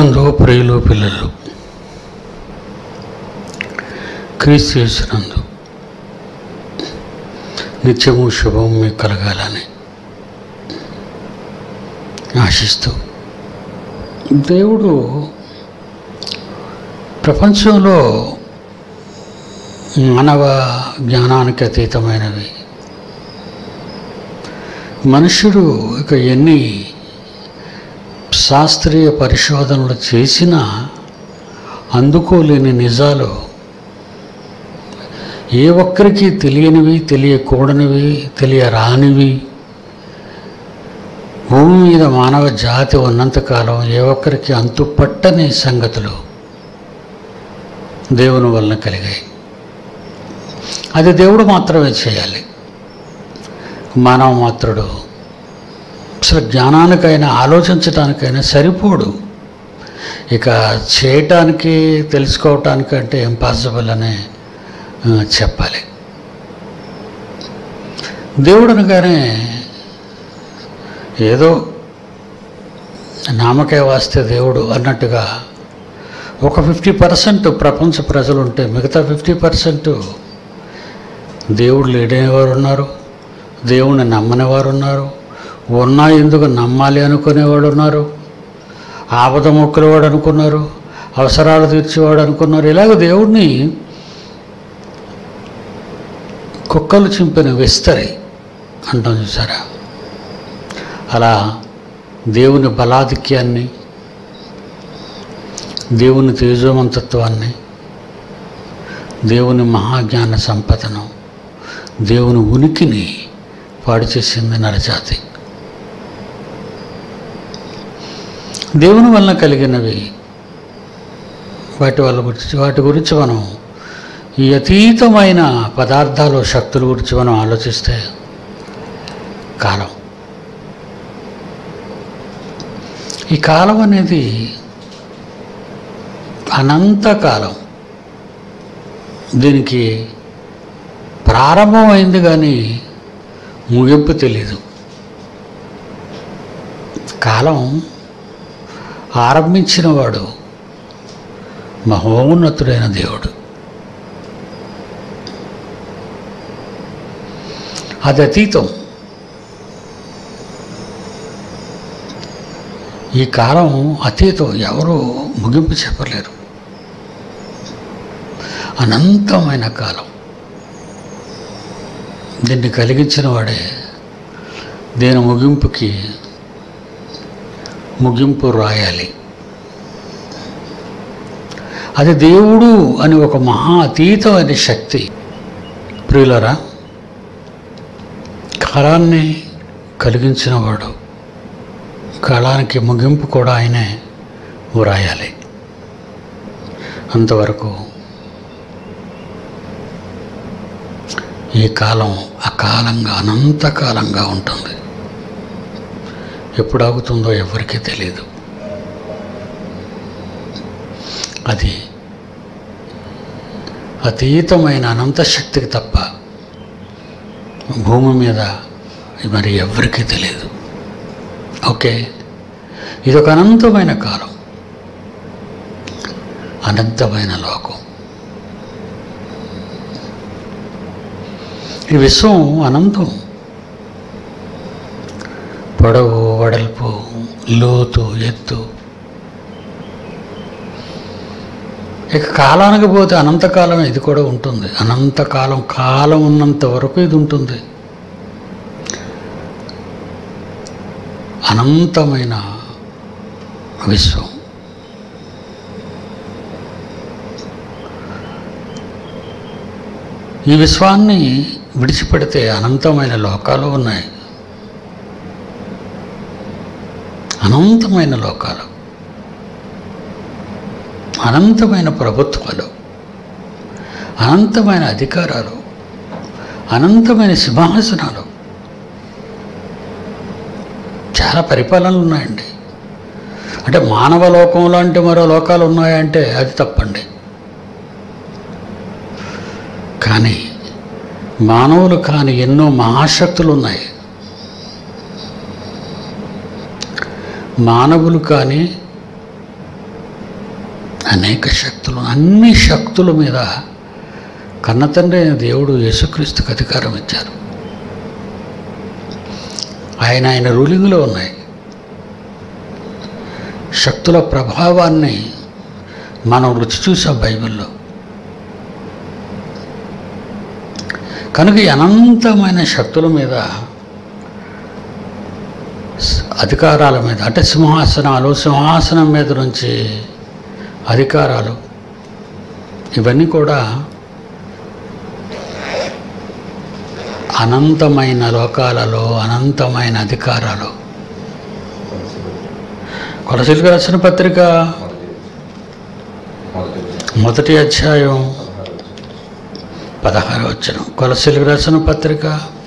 నందు ప్రియులు పిల్లలు క్రీస్తు చేసినందు నిత్యము శుభం మీకు కలగాలని ఆశిస్తూ దేవుడు ప్రపంచంలో మానవ జ్ఞానానికి అతీతమైనవి మనుషుడు ఇక ఎన్ని శాస్త్రీయ పరిశోధనలు చేసినా అందుకోలేని నిజాలు ఏ ఒక్కరికి తెలియనివి తెలియకూడనివి తెలియరానివి భూమి మీద మానవ జాతి ఉన్నంతకాలం ఏ ఒక్కరికి అంతుపట్టని సంగతులు దేవుని వలన కలిగాయి అది దేవుడు మాత్రమే చేయాలి మానవ మాత్రుడు అసలు జ్ఞానానికైనా ఆలోచించడానికైనా సరిపోడు ఇక చేయటానికి తెలుసుకోవటానికి అంటే ఇంపాసిబుల్ అనే ఆ, చెప్పాలి దేవుడు అనగానే ఏదో నామకే వాస్తే దేవుడు అన్నట్టుగా ఒక ఫిఫ్టీ పర్సెంట్ ప్రపంచ ప్రజలు ఉంటే మిగతా ఫిఫ్టీ పర్సెంట్ దేవుడు లేడనేవారు ఉన్నారు దేవుణ్ణి నమ్మని వారు ఉన్నారు ఉన్నా ఎందుకు నమ్మాలి అనుకునేవాడు ఉన్నారు ఆపద మొక్కులవాడు అనుకున్నారు అవసరాలు తీర్చేవాడు అనుకున్నారు ఇలాగ దేవుడిని కుక్కలు చింపిన విస్తరి అంటాం చూసారా అలా దేవుని బలాధిక్యాన్ని దేవుని తేజోవంతత్వాన్ని దేవుని మహాజ్ఞాన సంపదను దేవుని ఉనికిని పాడు చేసింది నరజాతి దేవుని వలన కలిగినవి వాటి వాళ్ళ గురించి వాటి గురించి మనం ఈ అతీతమైన పదార్థాలు శక్తుల గురించి మనం ఆలోచిస్తే కాలం ఈ కాలం అనేది అనంతకాలం దీనికి ప్రారంభమైంది కానీ ముగింపు తెలీదు కాలం ఆరంభించిన వాడు మహోన్నతుడైన దేవుడు అది అతీతం ఈ కాలం అతీతం ఎవరు ముగింపు చెప్పలేరు అనంతమైన కాలం దీన్ని కలిగించిన వాడే దీని ముగింపుకి ముగింపు రాయాలి అది దేవుడు అని ఒక మహా అతీతమైన శక్తి ప్రియులరా కాలాన్ని కలిగించినవాడు కాలానికి ముగింపు కూడా ఆయనే వ్రాయాలి అంతవరకు ఈ కాలం అకాలంగా అనంతకాలంగా ఉంటుంది ఎప్పుడు ఆగుతుందో ఎవరికీ తెలియదు అది అతీతమైన అనంత శక్తికి తప్ప భూమి మీద మరి ఎవరికీ తెలియదు ఓకే ఇది ఒక అనంతమైన కాలం అనంతమైన లోకం ఈ విశ్వం అనంతం పొడవు వడల్పు లోతు ఎత్తు ఇక కాలానికి పోతే అనంతకాలం ఇది కూడా ఉంటుంది అనంతకాలం కాలం ఉన్నంత వరకు ఇది ఉంటుంది అనంతమైన విశ్వం ఈ విశ్వాన్ని విడిచిపెడితే అనంతమైన లోకాలు ఉన్నాయి అనంతమైన లోకాలు అనంతమైన ప్రభుత్వాలు అనంతమైన అధికారాలు అనంతమైన సింహాసనాలు చాలా పరిపాలనలు ఉన్నాయండి అంటే మానవ లోకం లాంటి మరో లోకాలు ఉన్నాయంటే అది తప్పండి కానీ మానవులు కాని ఎన్నో మహాశక్తులు ఉన్నాయి మానవులు కానీ అనేక శక్తులు అన్ని శక్తుల మీద కన్నతండ్రి అయిన దేవుడు యేసుక్రీస్తుకు అధికారం ఇచ్చారు ఆయన ఆయన రూలింగ్లో ఉన్నాయి శక్తుల ప్రభావాన్ని మనం రుచి చూసాం బైబిల్లో కనుక ఈ అనంతమైన శక్తుల మీద స- అధికారాల మీద అంటే సింహాసనాలు సింహాసనం మీద నుంచి అధికారాలు ఇవన్నీ కూడా అనంతమైన లోకాలలో అనంతమైన అధికారాలు కొలసిలకు రాసిన పత్రిక మొదటి మొదటి అధ్యాయం పదహారు వచ్చిన కొలసిలకు రాసిన పత్రిక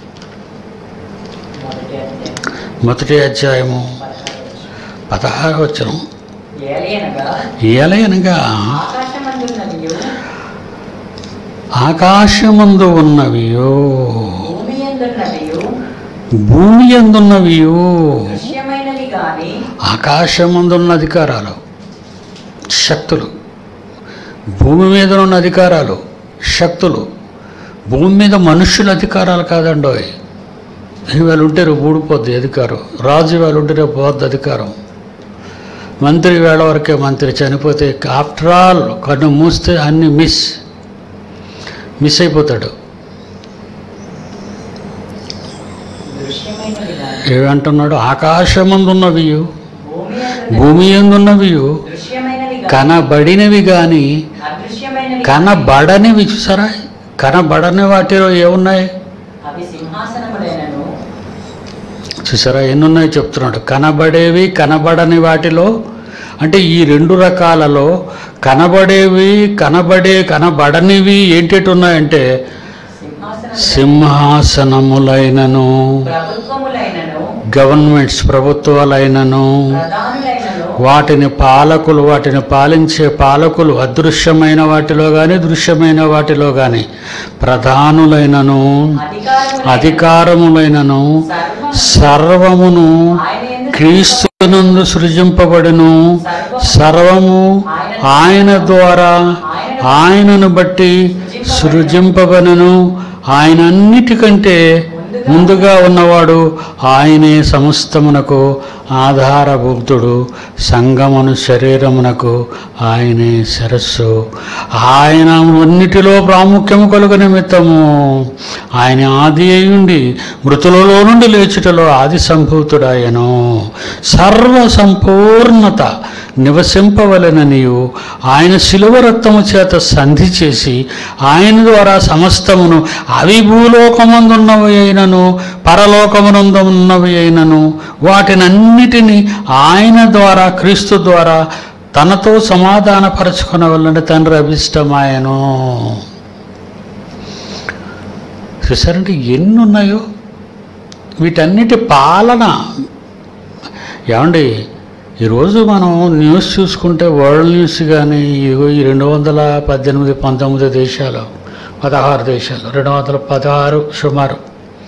మొదటి అధ్యాయం మొదటి అధ్యాయము పదహారు వచనం. పదహారు వచ్చిన ఏలయనగా ఏలయనగా ఆకాశమందున్నవియు ఆకాశమందు ఉన్నవియో భూమి ఎందున్నవియు భూమి ఎందున్నవియో దృశ్యమైనవి గాని ఆకాశమందున్న అధికారాలు శక్తులు భూమి మీద ఉన్న అధికారాలు శక్తులు భూమి మీద మనుషుల అధికారాలు కాదండోయ్ ఇవాళ ఉంటే రేపు ఊడిపోద్ది అధికారం రాజు ఇవాళ ఉంటే రేపు పోద్ది అధికారం మంత్రి వేళ వరకే మంత్రి చనిపోతే ఆఫ్టర్ ఆల్ కన్ను మూస్తే అన్ని మిస్ మిస్ అయిపోతాడు దృశ్యమైనవి గాని ఏమంటున్నాడు ఆకాశమందున్నవియు భూమి ఎందున్నవి భూమి ఎందున్నవియు దృశ్యమైనవి గాని కనబడినవి కానీ అదృశ్యమైనవి గాని కనబడనివి చూసారా కనబడని వాటిలో ఏమున్నాయి అవి సింహాసనములైనను చూసారా ఎన్ని ఉన్నాయో చెప్తున్నాడు కనబడేవి కనబడని వాటిలో అంటే ఈ రెండు రకాలలో కనబడేవి కనబడే కనబడనివి ఏంటేటి ఉన్నాయంటే సింహాసనం సింహాసనములైనను ప్రభుత్వములైనను గవర్నమెంట్స్ ప్రభుత్వాలైనను ప్రధానులైనను వాటిని పాలకులు వాటిని పాలించే పాలకులు అదృశ్యమైన వాటిలో కానీ దృశ్యమైన వాటిలో కానీ ప్రధానులైనను అధికారములైనను అధికారములైనను సర్వమును ఆయన యందు క్రీస్తునందు సృజింపబడును సర్వము ఆయన ద్వారా ఆయనను బట్టి సృజింపబడును ఆయన అన్నిటికంటే ముందుగా ఉన్నవాడు ఆయనే సమస్తమునకు ఆధారభూతుడు సంగమును శరీరమునకు ఆయనే శిరస్సు ఆయన అన్నిటిలో ప్రాముఖ్యము కలుగు నిమిత్తము ఆయన ఆది అయ్యుండి మృతులలో నుండి లేచుటలో ఆది సంభూతుడాయను సర్వ సంపూర్ణత నివసింపవలెననియు ఆయన శిలువ రక్తము చేత సంధి చేసి ఆయన ద్వారా సమస్తమును అవి భూలోకమందున్నవి అయినను పరలోకమునందున్నవి అయినను వాటినన్నిటినీ ఆయన ద్వారా క్రీస్తు ద్వారా తనతో సమాధానపరచుకునవలని తండ్రి అభిష్టమాయను చూసారంటే ఎన్ని ఉన్నాయో వీటన్నిటి పాలన ఏమండి ఈరోజు మనం న్యూస్ చూసుకుంటే వరల్డ్ న్యూస్ కానీ ఇదిగో ఈ రెండు వందల పద్దెనిమిది పంతొమ్మిది దేశాలు పదహారు దేశాలు రెండు వందల పదహారు సుమారు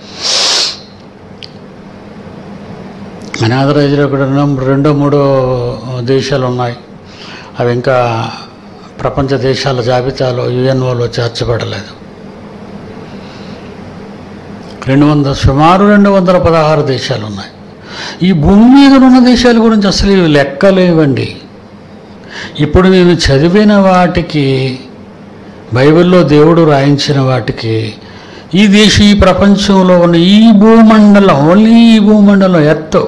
అనాథరైజ్లో కూడా రెండు- రెండో మూడో దేశాలు ఉన్నాయి అవి ఇంకా ప్రపంచ దేశాల జాబితాలో యుఎన్ఓలో చేర్చబడలేదు రెండు వందల సుమారు రెండు వందల పదహారు దేశాలు ఉన్నాయి ఈ భూమి మీద ఉన్న దేశాల గురించి అసలు ఇవి లెక్కలేవండి ఇప్పుడు నేను చదివిన వాటికి బైబిల్లో దేవుడు రాయించిన వాటికి ఈ దేశ ఈ ప్రపంచంలో ఉన్న ఈ భూమండలం ఓన్లీ ఈ భూమండలం ఎత్తు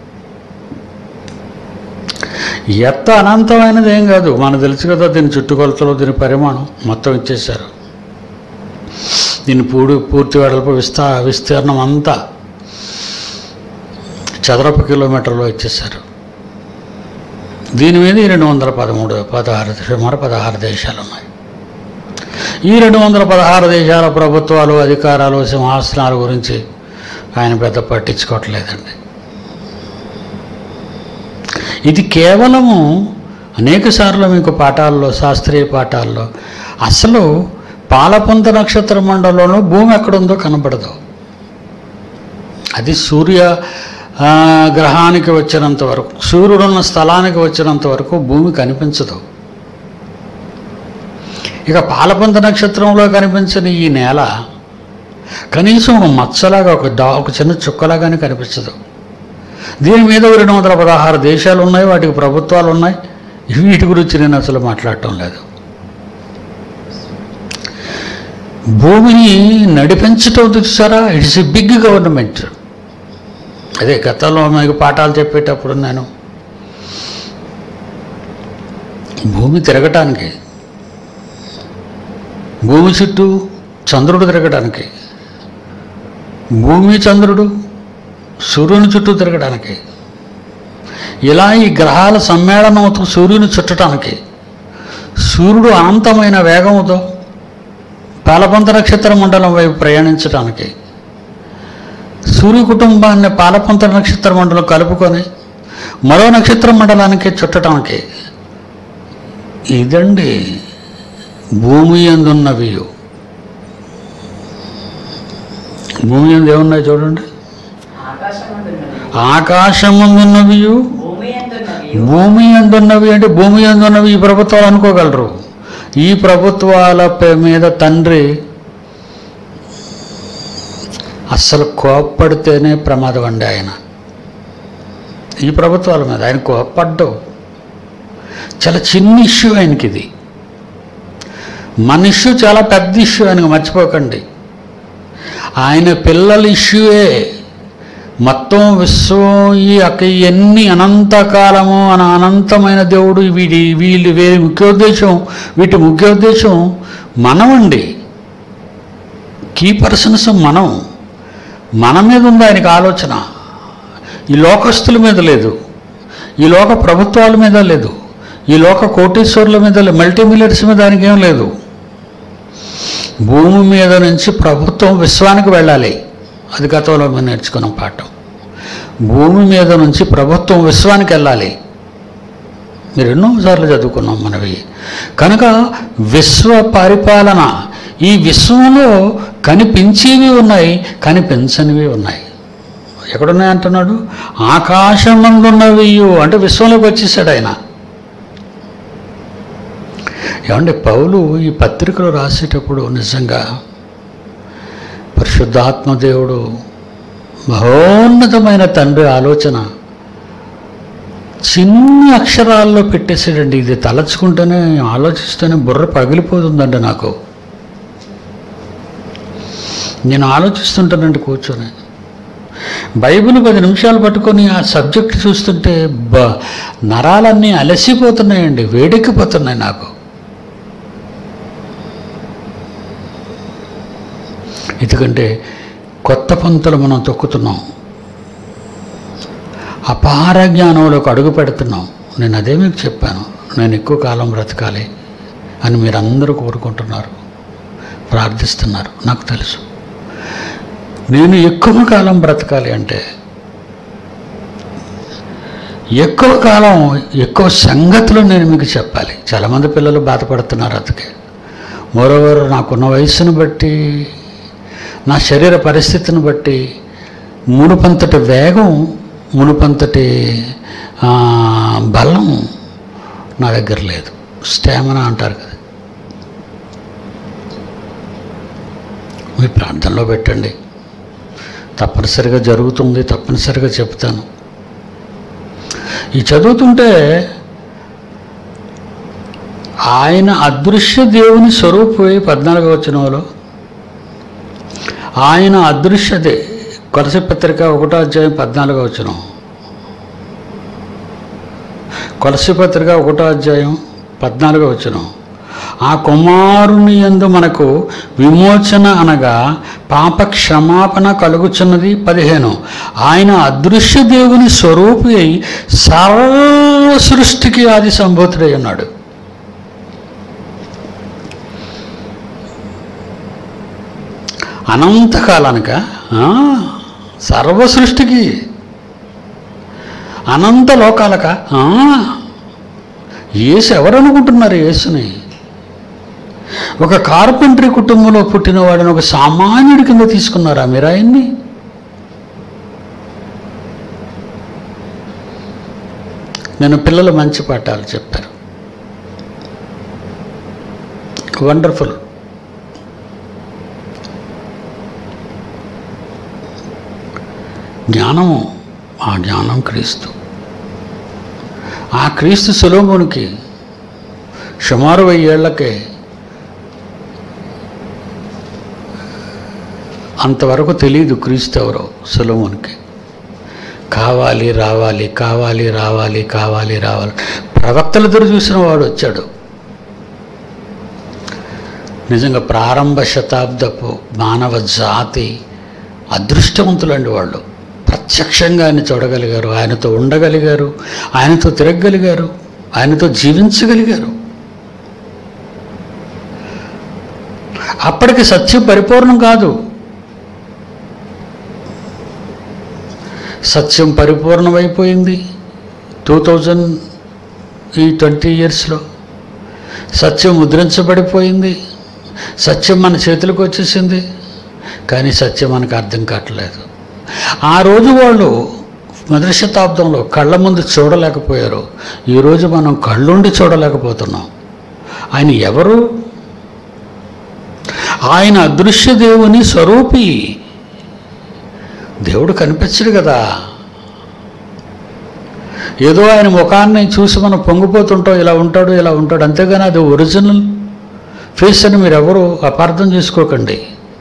ఎత్త అనంతమైనది ఏం కాదు మనకు తెలుసు కదా దీని చుట్టుకొలతలు దీని పరిమాణం మొత్తం ఇచ్చేశారు దీని పూడి పూర్తి వెడల్పు విస్తా విస్తీర్ణం అంతా చదరపు కిలోమీటర్లో ఇచ్చేశారు దీని మీద ఈ రెండు వందల పదమూడు పదహారు సుమారు పదహారు దేశాలు ఉన్నాయి ఈ రెండు వందల పదహారు దేశాల ప్రభుత్వాలు అధికారాలు సింహాసనాల గురించి ఆయన పెద్ద పట్టించుకోవట్లేదండి ఇది కేవలము అనేక సార్లు మీకు పాఠాల్లో శాస్త్రీయ పాఠాల్లో అసలు పాలపొంత నక్షత్ర మండలంలో భూమి ఎక్కడుందో కనబడదు అది సూర్య ఆ, గ్రహానికి వచ్చినంత వరకు సూర్యుడున్న స్థలానికి వచ్చినంత వరకు భూమి కనిపించదు ఇక పాలపంత నక్షత్రంలో కనిపించని ఈ నేల కనీసం ఒక మచ్చలాగా ఒక డా ఒక చిన్న చుక్కలాగానే కనిపించదు దీని మీద ఓ రెండు వందల పదహారు దేశాలు ఉన్నాయి వాటికి ప్రభుత్వాలు ఉన్నాయి వీటి గురించి నేను అసలు మాట్లాడటం లేదు భూమిని నడిపించటం చూసారా ఇట్స్ ఎ బిగ్ గవర్నమెంట్ అదే గతంలో మీకు పాఠాలు చెప్పేటప్పుడు నేను భూమి తిరగటానికి భూమి చుట్టూ చంద్రుడు తిరగడానికి భూమి చంద్రుడు సూర్యుని చుట్టూ తిరగడానికి ఇలా ఈ గ్రహాల సమ్మేళనంతో సూర్యుని చుట్టడానికి సూర్యుడు అనంతమైన వేగంతో పాలపంత నక్షత్ర మండలం వైపు ప్రయాణించడానికి సూర్య కుటుంబాన్ని పాలపంత నక్షత్ర మండలం కలుపుకొని మరో నక్షత్ర మండలానికి చుట్టడానికి ఇదండి భూమి ఎందున్నవి భూమి ఎందు ఏమున్నాయి చూడండి ఆకాశమందున్నవి ఆకాశమున్నవి భూమి ఎందున్నవి భూమి ఎందున్నవి అంటే భూమి ఎందున్నవి ఈ ప్రభుత్వాలు అనుకోగలరు ఈ ప్రభుత్వాల పే- మీద తండ్రి అస్సలు కోప్పడితేనే ప్రమాదం అండి ఆయన ఈ ప్రభుత్వాల మీద ఆయన కోప్పడ్డు చాలా చిన్న ఇష్యూ ఆయనకి ఇది మన ఇష్యూ చాలా పెద్ద ఇష్యూ ఆయనకు మర్చిపోకండి ఆయన పిల్లల ఇష్యూయే మొత్తం విశ్వం ఈ అక్క ఎన్ని అనంతకాలము అన అనంతమైన దేవుడు వీడి వీళ్ళు వేరే ముఖ్యోద్దేశం వీటి ముఖ్యోద్దేశం మనమండి కీ పర్సన్స్ మనం మన మీద ఉంది ఆయనకి ఆలోచన ఈ లోకస్తుల మీద లేదు ఈ లోక ప్రభుత్వాల మీద లేదు ఈ లోక కోటీశ్వరుల మీద లేదు మల్టీ మిలియర్స్ మీద ఆయనకి ఏం లేదు భూమి మీద నుంచి ప్రభుత్వం విశ్వానికి వెళ్ళాలి అది గతంలో మేము నేర్చుకున్న పాఠం భూమి మీద నుంచి ప్రభుత్వం విశ్వానికి వెళ్ళాలి మీరు ఎన్నోసార్లు చదువుకున్నాం మనవి కనుక విశ్వ పరిపాలన ఈ విశ్వంలో కనిపించేవి ఉన్నాయి కనిపించనివి ఉన్నాయి ఎక్కడున్నాయి అంటున్నాడు ఆకాశమందున్నవి అంటే విశ్వంలోకి వచ్చేసాడు ఆయన ఏమంటే పౌలు ఈ పత్రికలు రాసేటప్పుడు నిజంగా పరిశుద్ధాత్మ దేవుడు మహోన్నతమైన తండ్రి ఆలోచన చిన్ని అక్షరాల్లో పెట్టేసాడండి ఇది తలచుకుంటేనే ఆలోచిస్తేనే బుర్ర పగిలిపోతుందండి నాకు నేను ఆలోచిస్తుంటానండి కూర్చొని బైబిల్ పది నిమిషాలు పట్టుకొని ఆ సబ్జెక్ట్ చూస్తుంటే బ నరాలన్నీ అలసిపోతున్నాయండి వేడెక్కిపోతున్నాయి నాకు ఎందుకంటే కొత్త పంతులు మనం తొక్కుతున్నాం అపార జ్ఞానంలోకి అడుగు పెడుతున్నాం నేను అదే మీకు చెప్పాను నేను ఎక్కువ కాలం బ్రతకాలి అని మీరు అందరూ కోరుకుంటున్నారు ప్రార్థిస్తున్నారు నాకు తెలుసు నేను ఎక్కువ కాలం బ్రతకాలి అంటే ఎక్కువ కాలం ఎక్కువ సంగతులు నేను మీకు చెప్పాలి చాలామంది పిల్లలు బాధపడుతున్నారు అందుకే మరోవరు నాకున్న వయస్సును బట్టి నా శరీర పరిస్థితిని బట్టి మునుపంతటి వేగం మునుపంతటి ఆ, బలం నా దగ్గర లేదు స్టామినా అంటారు కదా మీ ప్రార్థనలో పెట్టండి తప్పనిసరిగా జరుగుతుంది తప్పనిసరిగా చెప్తాను ఈ చదువుతుంటే ఆయన అదృశ్య దేవుని స్వరూపే పద్నాలుగో వచనంలో ఆయన అదృశ్యతే కొలసి పత్రిక ఒకటో అధ్యాయం పద్నాలుగో వచనం కొలసి పత్రిక ఒకటో అధ్యాయం పద్నాలుగో వచనం ఆ కుమారుని యందు మనకు విమోచన అనగా పాప క్షమాపణ కలుగుచున్నది పదిహేను ఆయన అదృశ్య దేవుని స్వరూపి అయి సర్వ సృష్టికి ఆది సంభూతుడై ఉన్నాడు అనంతకాలానిక ఆ, సర్వ సృష్టికి అనంత లోకాలక ఆ, యేసు ఎవరనుకుంటున్నారు యేసుని ఒక కార్పెంటరీ కుటుంబంలో పుట్టినవాడిని ఒక సామాన్యుడి కింద తీసుకున్నారా మీరు ఆయన్ని నేను పిల్లలు మంచి పాఠాలు చెప్పారు వండర్ఫుల్ జ్ఞానము ఆ జ్ఞానం క్రీస్తు ఆ క్రీస్తు సులోమునికి సుమారు వెయ్యేళ్లకే అంతవరకు తెలియదు క్రీస్తు ఎవరో సులోమునికి కావాలి రావాలి కావాలి రావాలి కావాలి రావాలి ప్రవక్తల ఎదురు చూసిన వాడు వచ్చాడు నిజంగా ప్రారంభ శతాబ్దపు మానవ జాతి అదృష్టవంతులండి వాళ్ళు ప్రత్యక్షంగా ఆయన చూడగలిగారు ఆయనతో ఉండగలిగారు ఆయనతో తిరగగలిగారు ఆయనతో జీవించగలిగారు అప్పటికి సత్యం పరిపూర్ణం కాదు సత్యం పరిపూర్ణమైపోయింది టూ థౌజండ్ ఈ ట్వంటీ ఇయర్స్లో సత్యం ముద్రించబడిపోయింది సత్యం మన చేతులకు వచ్చేసింది కానీ సత్యం మనకు అర్థం కావట్లేదు ఆ రోజు వాళ్ళు మొదటి శతాబ్దంలో కళ్ళ ముందు చూడలేకపోయారు ఈరోజు మనం కళ్ళుండి చూడలేకపోతున్నాం ఆయన ఎవరు ఆయన అదృశ్య దేవుని స్వరూపి దేవుడు కనిపించడు కదా ఏదో ఆయన ముఖాన్ని చూసి మనం పొంగిపోతుంటాం ఇలా ఉంటాడు ఇలా ఉంటాడు అంతేగాని అది ఒరిజినల్ ఫేస్ అని మీరు ఎవరు అపార్థం చేసుకోకండి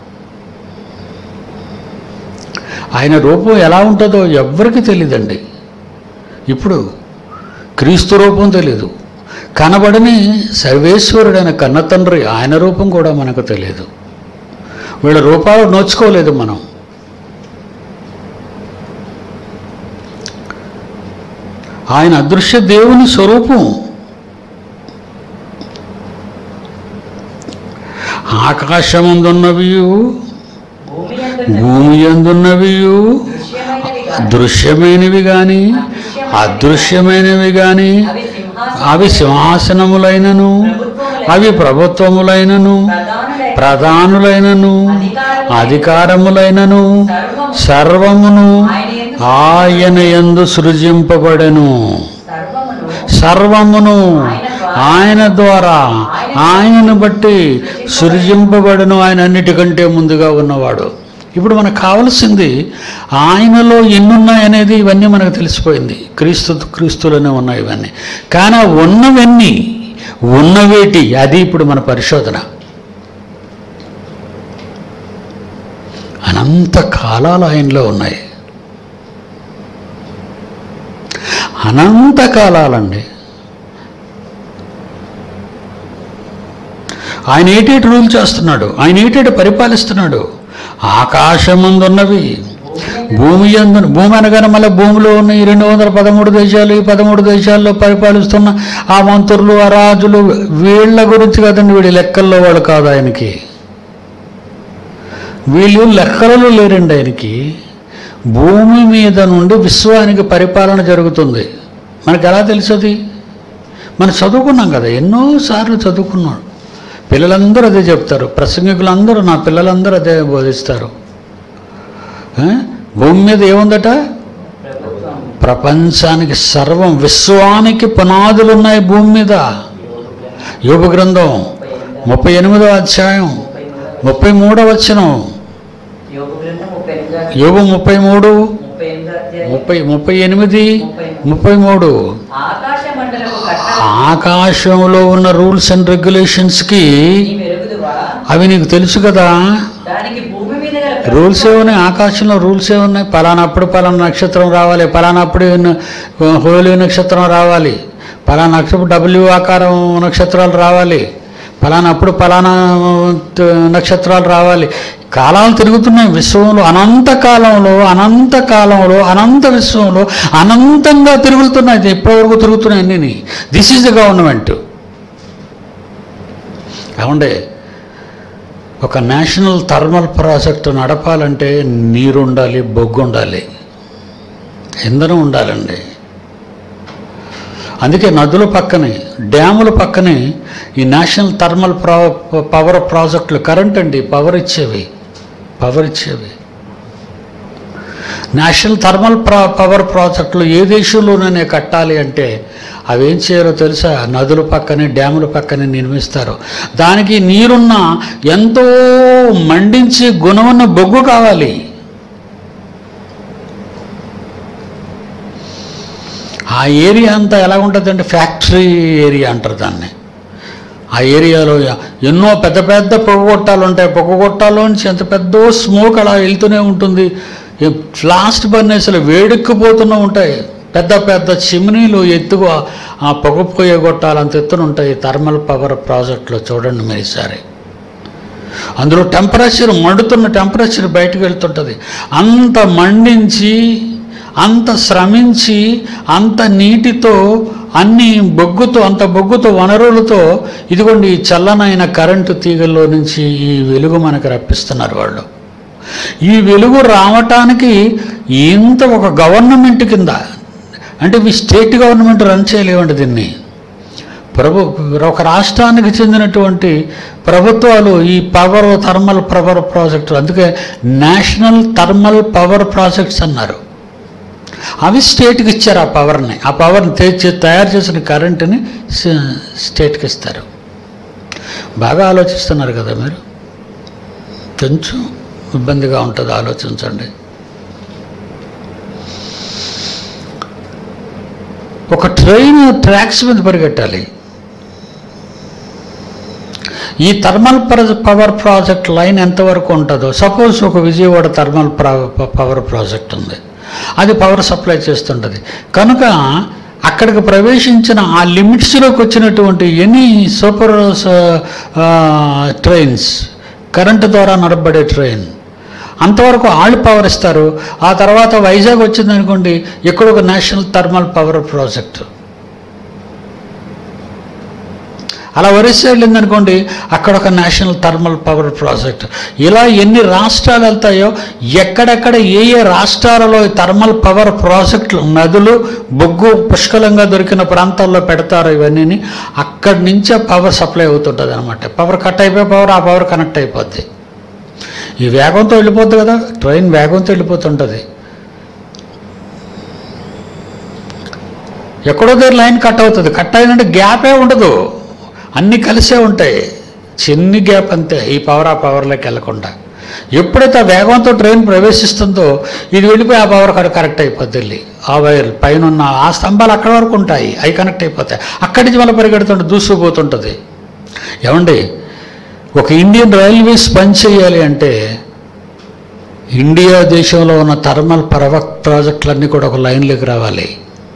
ఆయన రూపం ఎలా ఉంటుందో ఎవ్వరికి తెలియదండి ఇప్పుడు క్రీస్తు రూపం తెలీదు కనబడని సర్వేశ్వరుడైన కన్న తండ్రి ఆయన రూపం కూడా మనకు తెలియదు వీళ్ళ రూపాలు నోచుకోలేదు మనం ఆయన అదృశ్య దేవుని స్వరూపం ఆకాశమందున్నవి భూమి అందున్నవి భూమి ఎందున్నవి దృశ్యమైనవి కాని దృశ్యమైనవి కానీ అదృశ్యమైనవి కానీ అవి సింహాసనం అవి సింహాసనములైనను అవి ప్రభుత్వములైనను ప్రధానులైన ప్రధానులైనను అధికారములైనను సర్వమును ఆయన యందు సృజింపబడెను సర్వమును సర్వమును ఆయన ద్వారా ఆయనను బట్టి సృజింపబడను ఆయన అన్నిటికంటే ముందుగా ఉన్నవాడు ఇప్పుడు మనకు కావలసింది ఆయనలో ఎన్నున్నాయనేది ఇవన్నీ మనకు తెలిసిపోయింది క్రీస్తు క్రీస్తులోనే ఉన్నాయి ఇవన్నీ కానీ ఆ ఉన్నవన్నీ ఉన్నవేటి అది ఇప్పుడు మన పరిశోధన అనంత కాలాలు ఆయనలో ఉన్నాయి అనంత కాలాలండి ఆయన ఏటేటి రూల్ చేస్తున్నాడు ఆయన ఏటేటి పరిపాలిస్తున్నాడు ఆకాశముందున్నవి భూమి ఎందు భూమి అనగానే మళ్ళీ భూమిలో ఉన్న ఈ రెండు వందల పదమూడు దేశాలు ఈ పదమూడు దేశాల్లో పరిపాలిస్తున్న ఆ మంత్రులు ఆ రాజులు వీళ్ళ గురించి కదండి వీడి లెక్కల్లో వాళ్ళు కాదు ఆయనకి వీళ్ళు లెక్కలలో లేరండి ఆయనకి భూమి మీద నుండి విశ్వానికి పరిపాలన జరుగుతుంది మనకు ఎలా తెలుసది మనం చదువుకున్నాం కదా ఎన్నోసార్లు చదువుకున్నాం పిల్లలందరూ అదే చెప్తారు ప్రసంగికులందరూ నా పిల్లలందరూ అదే బోధిస్తారు ఆ? భూమి మీద ఏముందట ప్రభుత్వం ప్రపంచానికి సర్వం విశ్వానికి పునాదులు ఉన్నాయి భూమి మీద యోగ గ్రంథం ముప్పై ఎనిమిదో అధ్యాయం ముప్పై మూడు ముప్పై మూడవ వచనం యోగ గ్రంథం ముప్పై ఎనిమిది యోగ ముప్పై మూడు ముప్పై ఎనిమిది అధ్యాయం ముప్పై ముప్పై ఎనిమిది ముప్పై ముప్పై మూడు ఆకాశ మండలపు కట్ట ఆకాశంలో ఉన్న రూల్స్ అండ్ రెగ్యులేషన్స్కి నీ మెరుగుదువా అవి నీకు తెలుసు కదా దానికి భూమి మీద గల రూల్స్ ఏమున్నాయి ఆకాశంలో రూల్స్ ఏమున్నాయి పలానప్పుడు పలానా నక్షత్రం రావాలి పలానప్పుడు న- హోలీ నక్షత్రం రావాలి పలానా నక్షత్రం డబ్ల్యూ ఆకారం నక్షత్రాలు రావాలి పలానప్పుడు పలానా త- నక్షత్రాలు రావాలి కాలాలు తిరుగుతున్నాయి విశ్వంలో అనంత కాలంలో అనంత కాలంలో అనంత విశ్వంలో అనంతంగా తిరుగుతున్నాయి ఇది ఎప్పటివరకు తిరుగుతున్నాయి అన్నీ దిస్ ఈజ్ ద గవర్నమెంట్ ఏమండే ఒక నేషనల్ థర్మల్ ప్రాజెక్టు నడపాలంటే నీరు ఉండాలి బొగ్గు ఉండాలి ఇంధనం ఉండాలండి అందుకే నదుల పక్కనే డ్యాముల పక్కనే ఈ నేషనల్ థర్మల్ ప్రా పవర్ ప్రాజెక్టులు కరెంట్ అండి పవర్ ఇచ్చేవి పవర్ ఇచ్చేవి నేషనల్ థర్మల్ ప్రా పవర్ ప్రాజెక్టులు ఏ దేశంలోనైనా కట్టాలి అంటే అవి ఏం చేయాలో తెలుసా నదుల పక్కనే డ్యాముల పక్కనే నిర్మిస్తారు దానికి నీరున్న ఎంతో మండించి గుణమున్న బొగ్గు కావాలి ఆ ఏరియా అంతా ఎలా ఉంటుందంటే ఫ్యాక్టరీ ఏరియా అంటారు దాన్ని ఆ ఏరియాలో ఎన్నో పెద్ద పెద్ద పొగగొట్టాలు ఉంటాయి పొగగొట్టాలోంచి ఎంత పెద్ద స్మోక్ అలా వెళ్తూనే ఉంటుంది ఈ లాస్ట్ బర్నేసులు వేడెక్కిపోతూనే ఉంటాయి పెద్ద పెద్ద చిమ్నీలు ఎత్తుగా ఆ పొగపోయే గొట్టాలు అంత ఎత్తున ఉంటాయి థర్మల్ పవర్ ప్రాజెక్టులో చూడండి మీరు ఈసారి అందులో టెంపరేచర్ మండుతున్న టెంపరేచర్ బయటకు వెళ్తుంటుంది అంత మండించి అంత శ్రమించి అంత నీటితో అన్ని బొగ్గుతో అంత బొగ్గుతో వనరులతో ఇదిగోండి ఈ చల్లనైన కరెంటు తీగల్లో నుంచి ఈ వెలుగు మనకు రప్పిస్తున్నారు వాళ్ళు ఈ వెలుగు రావటానికి ఇంత ఒక గవర్నమెంట్ కింద అంటే మీ స్టేట్ గవర్నమెంట్ రన్ చేయలేవండి దీన్ని ప్రభు ఒక రాష్ట్రానికి చెందినటువంటి ప్రభుత్వాలు ఈ పవర్ థర్మల్ పవర్ ప్రాజెక్టు అందుకే నేషనల్ థర్మల్ పవర్ ప్రాజెక్ట్స్ అన్నారు అవి స్టేట్కి ఇచ్చారు ఆ పవర్ని ఆ పవర్ని తెచ్చి తయారు చేసిన కరెంటుని స- స్టేట్కి ఇస్తారు బాగా ఆలోచిస్తున్నారు కదా మీరు కొంచెం ఇబ్బందిగా ఉంటుంది ఆలోచించండి ఒక ట్రైన్ ట్రాక్స్ మీద పరిగెట్టాలి ఈ థర్మల్ ప్ర- పవర్ ప్రాజెక్ట్ లైన్ ఎంతవరకు ఉంటుందో సపోజ్ ఒక విజయవాడ థర్మల్ ప్ర- పవర్ ప్రాజెక్ట్ ఉంది అది పవర్ సప్లై చేస్తుంటుంది కనుక అక్కడికి ప్రవేశించిన ఆ లిమిట్స్లోకి వచ్చినటువంటి ఎనీ సూపర్ ట్రైన్స్ కరెంటు ద్వారా నడపబడే ట్రైన్ అంతవరకు వాళ్ళు పవర్ ఇస్తారు ఆ తర్వాత వైజాగ్ వచ్చిందనుకోండి ఇక్కడ ఒక నేషనల్ థర్మల్ పవర్ ప్రాజెక్ట్ అలా ఒరిస్సా వెళ్ళిందనుకోండి అక్కడ ఒక నేషనల్ థర్మల్ పవర్ ప్రాజెక్ట్ ఇలా ఎన్ని రాష్ట్రాలు వెళ్తాయో ఎక్కడెక్కడ ఏ ఏ రాష్ట్రాలలో ఈ థర్మల్ పవర్ ప్రాజెక్టులు నదులు బొగ్గు పుష్కలంగా దొరికిన ప్రాంతాల్లో పెడతారో ఇవన్నీ అక్కడి నుంచే పవర్ సప్లై అవుతుంటుంది అనమాట పవర్ కట్ అయిపోయి పవర్ ఆ పవర్ కనెక్ట్ అయిపోద్ది ఈ వేగంతో వెళ్ళిపోద్ది కదా ట్రైన్ వేగంతో వెళ్ళిపోతుంటుంది ఎక్కడో దగ్గర లైన్ కట్ అవుతుంది కట్ అయిందంటే గ్యాపే ఉండదు అన్నీ కలిసే ఉంటాయి చిన్ని గ్యాప్ అంతే ఈ పవర్ ఆ పవర్లోకి వెళ్ళకుండా ఎప్పుడైతే ఆ వేగంతో ట్రైన్ ప్రవేశిస్తుందో ఇది వెళ్ళిపోయి ఆ పవర్ అక్కడ కరెక్ట్ అయిపోద్ది వెళ్ళి ఆ వైర్ పైన ఉన్న ఆ స్తంభాలు అక్కడ వరకు ఉంటాయి అవి కనెక్ట్ అయిపోతాయి అక్కడి నుంచి మళ్ళీ పరిగెడుతుంటే దూసుకుపోతుంటుంది ఏమండి ఒక ఇండియన్ రైల్వేస్ పని చేయాలి అంటే ఇండియా దేశంలో ఉన్న థర్మల్ పర్వ ప్రాజెక్టులన్నీ కూడా ఒక లైన్లోకి రావాలి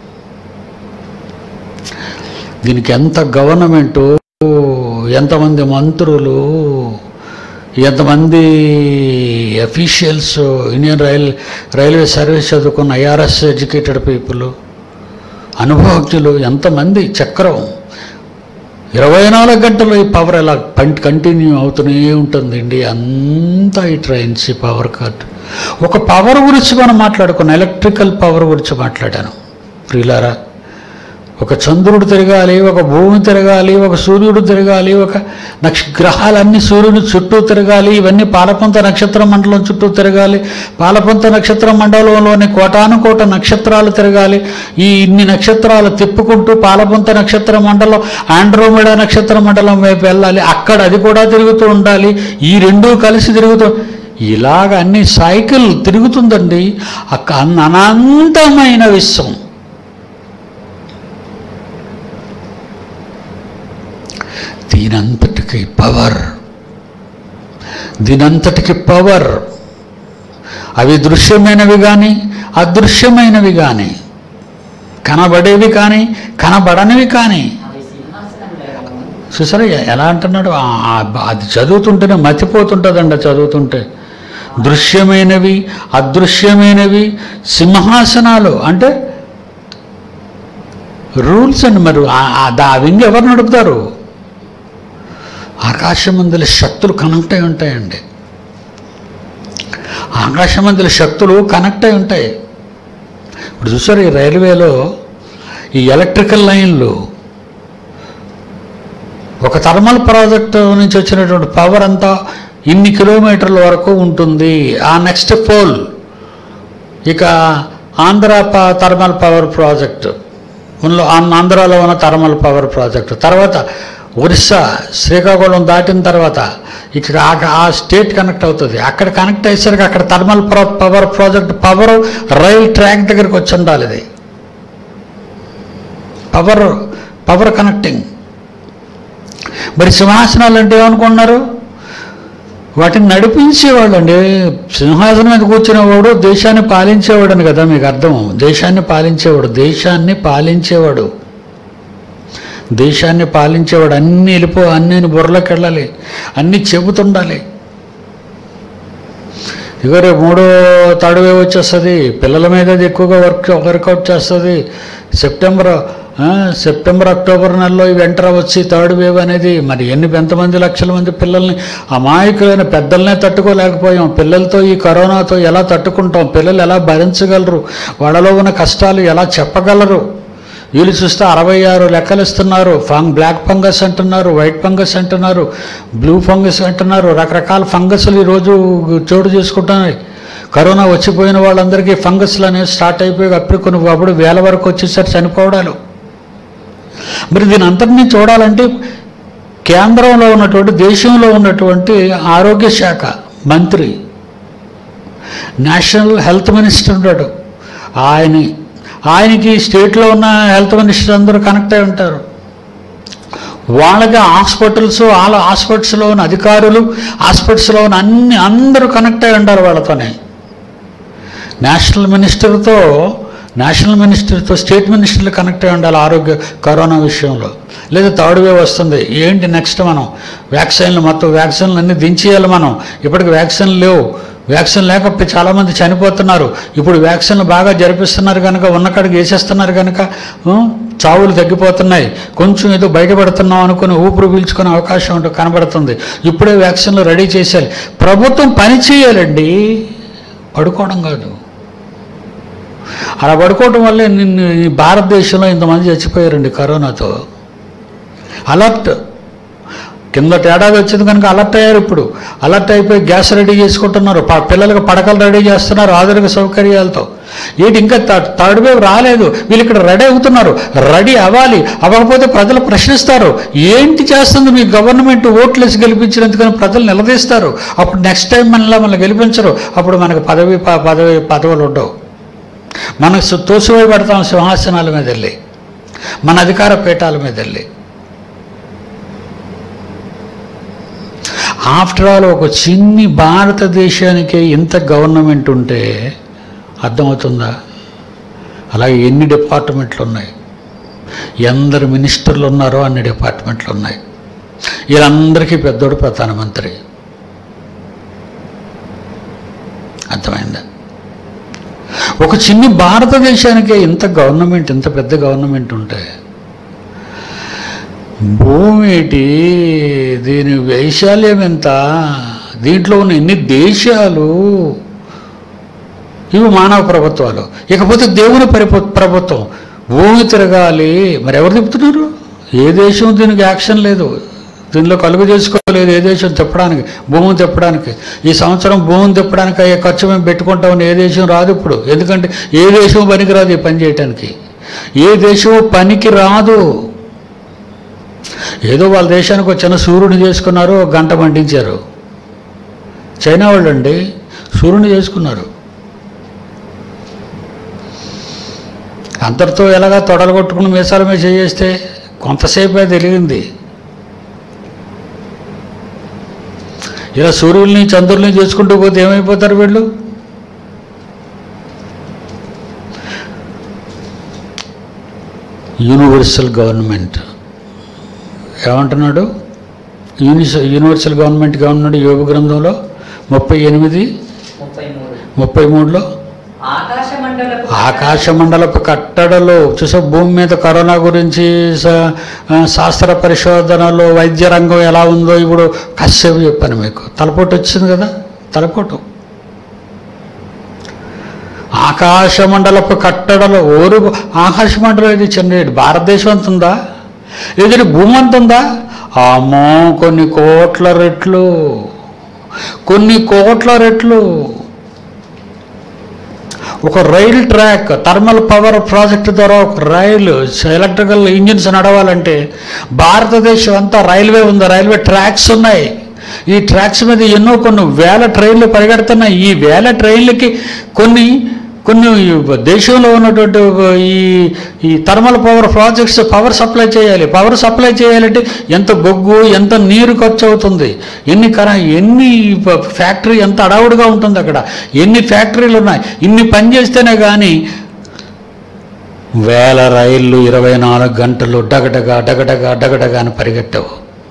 దీనికి ఎంత గవర్నమెంటు ఎంతమంది మంత్రులు ఎంతమంది officials Indian rail railway service చదువుకున్న ఐఆర్ఎస్ ఎడ్యుకేటెడ్ పీపుల్ అనుభవజ్ఞులు ఎంతమంది చక్రం ఇరవై నాలుగు గంటలు ఈ పవర్ ఇలా పం- కంటిన్యూ అవుతూనే ఉంటుంది ఇండియా అంతా ఈ ట్రైన్స్ ఈ పవర్ కట్ ఒక పవర్ గురించి మనం మాట్లాడుకున్నాం ఎలక్ట్రికల్ పవర్ గురించి మాట్లాడాను ప్రియులారా ఒక చంద్రుడు తిరగాలి ఒక భూమి తిరగాలి ఒక సూర్యుడు తిరగాలి ఒక నక్ష గ్రహాలన్నీ సూర్యుని చుట్టూ తిరగాలి ఇవన్నీ పాలపంత నక్షత్ర మండలం చుట్టూ తిరగాలి పాలపంత నక్షత్ర మండలంలోని కోటాను కోట నక్షత్రాలు తిరగాలి ఈ ఇన్ని నక్షత్రాలు తిప్పుకుంటూ పాలపంత నక్షత్ర మండలం ఆండ్రోమిడా నక్షత్ర మండలం వైపు వెళ్ళాలి అక్కడ అది కూడా తిరుగుతూ ఉండాలి ఈ రెండూ కలిసి తిరుగుతూ ఇలాగ అన్ని సైకిల్ తిరుగుతుందండి అక్క అనంతమైన విశ్వం దీనంతటికి పవర్ దీనంతటికి పవర్ అవి దృశ్యమైనవి కానీ అదృశ్యమైనవి కానీ కనబడేవి కానీ కనబడనివి కానీ అవి సింహాసనంలో చూసారా ఎ- ఎలా అంటున్నాడు ఆ- ఆ- అది చదువుతుంటేనే మతిపోతుంటుందండి అది చదువుతుంటే దృశ్యమైనవి అదృశ్యమైనవి సింహాసనాలు అంటే రూల్స్ అండి మరి ఆ- ఆ దా వింగ్ ఎవరు నడుపుతారు ఆకాశమందుల శక్తులు కనెక్ట్ అయి ఉంటాయండి ఆకాశమందుల శక్తులు కనెక్ట్ అయి ఉంటాయి ఇప్పుడు చూసారు ఈ రైల్వేలో ఈ ఎలక్ట్రికల్ లైన్లు ఒక థర్మల్ ప్రాజెక్ట్ నుంచి వచ్చినటువంటి పవర్ అంతా ఇన్ని కిలోమీటర్ల వరకు ఉంటుంది ఆ నెక్స్ట్ పోల్ ఇక ఆంధ్ర ప- థర్మల్ పవర్ ప్రాజెక్టు మనలో ఆం- ఆంధ్రాలో ఉన్న థర్మల్ పవర్ ప్రాజెక్టు తర్వాత ఒరిస్సా శ్రీకాకుళం దాటిన తర్వాత ఇక్కడ ఆ- ఆ స్టేట్ కనెక్ట్ అవుతుంది అక్కడ కనెక్ట్ అయ్యేసరికి అక్కడ థర్మల్ ప్ర- power project power rail track దగ్గరికి వచ్చి ఉండాలి ఇది పవర్ పవర్ కనెక్టింగ్ మరి సింహాసనాలు అంటే ఏమనుకుంటున్నారు వాటిని నడిపించేవాడు అండి సింహాసనం మీద కూర్చునేవాడు దేశాన్ని పాలించేవాడు అని కదా మీకు అర్థం దేశాన్ని పాలించేవాడు దేశాన్ని పాలించేవాడు దేశాన్ని పాలించేవాడు అన్నీ వెళ్ళిపో అన్నీ బుర్రలోకి వెళ్ళాలి అన్నీ చెబుతుండాలి ఇగో రేపు మూడో థర్డ్ వేవ్ వచ్చేస్తుంది పిల్లల మీద అది ఎక్కువగా వర్క్ వర్కౌట్ చేస్తుంది సెప్టెంబర్ ఆ, సెప్టెంబర్ అక్టోబర్ నెలలో ఇవి ఎంటర్ వచ్చి థర్డ్ వేవ్ అనేది మరి ఎన్ని ఎంతమంది లక్షల మంది పిల్లల్ని అమాయకులైన పెద్దలనే తట్టుకోలేకపోయాం పిల్లలతో ఈ కరోనాతో ఎలా తట్టుకుంటాం పిల్లలు ఎలా భరించగలరు వాళ్ళలో ఉన్న కష్టాలు ఎలా చెప్పగలరు వీళ్ళు చూస్తే అరవై ఆరు లెక్కలు ఇస్తున్నారు ఫంగ్ బ్లాక్ ఫంగస్ అంటున్నారు వైట్ ఫంగస్ అంటున్నారు బ్లూ ఫంగస్ అంటున్నారు రకరకాల ఫంగస్లు ఈరోజు చోటు చేసుకుంటున్నాయి కరోనా వచ్చిపోయిన వాళ్ళందరికీ ఫంగస్లు అనేవి స్టార్ట్ అయిపోయి అప్పుడు కొన్ని అప్పుడు వేల వరకు వచ్చేసరి చనిపోవడాలు మరి దీని అంతటినీ చూడాలంటే కేంద్రంలో ఉన్నటువంటి దేశంలో ఉన్నటువంటి ఆరోగ్య శాఖ మంత్రి నేషనల్ హెల్త్ మినిస్టర్ ఉంటాడు ఆయన ఆయనకి స్టేట్లో ఉన్న హెల్త్ మినిస్టర్ అందరూ కనెక్ట్ అయి ఉంటారు వాళ్ళకి హాస్పిటల్స్ వాళ్ళ హాస్పిటల్స్లో ఉన్న అధికారులు హాస్పిటల్స్లో ఉన్న అన్ని అందరూ కనెక్ట్ అయి ఉంటారు వాళ్ళతోనే నేషనల్ మినిస్టర్తో నేషనల్ మినిస్టర్తో స్టేట్ మినిస్టర్లు కనెక్ట్ అయి ఉండాలి ఆరోగ్య కరోనా విషయంలో లేదా థర్డ్ వేవ్ వస్తుంది ఏంటి నెక్స్ట్ మనం వ్యాక్సిన్లు మొత్తం వ్యాక్సిన్లు అన్నీ దించేయాలి మనం ఇప్పటికి వ్యాక్సిన్లు లేవు వ్యాక్సిన్ లేకపోతే చాలామంది చనిపోతున్నారు ఇప్పుడు వ్యాక్సిన్లు బాగా జరిపిస్తున్నారు కనుక ఉన్నకాడికి వేసేస్తున్నారు కనుక ఆ, చావులు తగ్గిపోతున్నాయి కొంచెం ఏదో బయటపడుతున్నాం అనుకుని ఊపిరి పీల్చుకునే అవకాశం ఉంటుంది కనబడుతుంది ఇప్పుడే వ్యాక్సిన్లు రెడీ చేసేయాలి ప్రభుత్వం పని చేయాలండి పడుకోవడం కాదు అలా పడుకోవటం వల్లే నిన్ను ఈ భారతదేశంలో ఇంతమంది చచ్చిపోయారండి కరోనాతో అలర్ట్ కింద ఏడాది వచ్చింది కనుక అలర్ట్ అయ్యారు ఇప్పుడు అలర్ట్ అయిపోయి గ్యాస్ రెడీ చేసుకుంటున్నారు ప- పిల్లలకు పడకలు రెడీ చేస్తున్నారు ఆధునిక సౌకర్యాలతో ఏంటి ఇంకా థ- థర్డ్ వేవ్ రాలేదు వీళ్ళు ఇక్కడ రెడీ అవుతున్నారు రెడీ అవ్వాలి అవ్వకపోతే ప్రజలు ప్రశ్నిస్తారు ఏంటి చేస్తుంది మీ గవర్నమెంట్ ఓట్లేసి గెలిపించినందుకని ప్రజలు నిలదీస్తారు అప్పుడు నెక్స్ట్ టైం మనల్ని మనల్ని గెలిపించరు అప్పుడు మనకు పదవి ప- పదవి పదవులు ఉండవు మనకు సు- తోసిపోయి పెడతాం సింహాసనాల మీద వెళ్ళి మన అధికార పీఠాల మీద వెళ్ళి ఆఫ్టర్ ఆల్ ఒక చిన్ని భారతదేశానికే ఇంత గవర్నమెంట్ ఉంటే అర్థమవుతుందా అలాగే ఎన్ని డిపార్ట్మెంట్లు ఉన్నాయి ఎందరు మినిస్టర్లు ఉన్నారో అన్ని డిపార్ట్మెంట్లు ఉన్నాయి వీళ్ళందరికీ పెద్దోడు ప్రధానమంత్రి అర్థమైందా ఒక చిన్ని భారతదేశానికే ఇంత గవర్నమెంట్ ఇంత పెద్ద గవర్నమెంట్ ఉంటే భూమి ఏంటి దీని వైశాల్యం ఎంత దీంట్లో ఉన్న ఎన్ని దేశాలు ఇవి మానవ ప్రభుత్వాలు ఇకపోతే దేవుని పరిపు ప్రభుత్వం భూమి తిరగాలి మరి ఎవరు తిప్పుతున్నారు ఏ దేశం దీనికి యాక్షన్ లేదు దీనిలో కలుగు చేసుకోలేదు ఏ దేశం తిప్పడానికి భూమిని తిప్పడానికి ఈ సంవత్సరం భూమిని తిప్పడానికి అయ్యే ఖర్చు మేము పెట్టుకుంటామని ఏ దేశం రాదు ఇప్పుడు ఎందుకంటే ఏ దేశం పనికి రాదు ఈ పని చేయటానికి ఏ దేశం పనికి రాదు ఏదో వాళ్ళ దేశానికి ఒక చిన్న సూర్యుని చేసుకున్నారు ఒక గంట మండించారు చైనా వాళ్ళు అండి సూర్యుని చేసుకున్నారు అంతటితో ఎలాగా తొడలు కొట్టుకుని మీసాల మీద చేస్తే కొంతసేపే తెలియంది ఇలా సూర్యుల్ని చంద్రుల్ని చేసుకుంటూ పోతే ఏమైపోతారు వీళ్ళు యూనివర్సల్ గవర్నమెంట్ ఏమంటున్నాడు యూనిస్ యూనివర్సల్ గవర్నమెంట్ గవర్నమెంట్ యోగ గ్రంథంలో ముప్పై ఎనిమిది ముప్పై మూడు ముప్పై మూడులో ఆకాశ మండలపు ఆకాశ మండలపు కట్టడలు చూసే భూమి మీద కరోనా గురించి స- ఆ, శాస్త్ర పరిశోధనలో వైద్య రంగం ఎలా ఉందో ఇప్పుడు కాసేపు చెప్పాను మీకు తలపోటు వచ్చింది కదా తలపోటు ఆకాశ మండలపు కట్టడలు ఓరు ఆకాశ మండలం ఇది చిన్న భారతదేశం అంత ఉందా ఇది భూమి అంత ఉందా అమ్మో కొన్ని కోట్ల రెట్లు కొన్ని కోట్ల రెట్లు ఒక rail track thermal power project ద్వారా ఒక రైలు ఎలక్ట్రికల్ ఇంజిన్స్ నడవాలంటే భారతదేశం అంతా రైల్వే ఉంది రైల్వే ట్రాక్స్ ఉన్నాయి ఈ ట్రాక్స్ మీద ఎన్నో కొన్ని వేల ట్రైన్లు పరిగెడుతున్నాయి ఈ వేల ట్రైన్లకి కొన్ని కొన్ని దేశంలో ఉన్నటువంటి ఈ ఈ thermal power projects power supply చేయాలి పవర్ సప్లై చేయాలంటే ఎంత బొగ్గు ఎంత నీరు ఖర్చు అవుతుంది ఎన్ని కర ఎన్ని ప- ఫ్యాక్టరీ ఎంత అడావుడిగా ఉంటుంది అక్కడ ఎన్ని ఫ్యాక్టరీలు ఉన్నాయి ఇన్ని పని చేస్తేనే కానీ వేల రైళ్ళు ఇరవై నాలుగు గంటలు డగడగా డగడగా డగడగా అని పరిగెట్టవు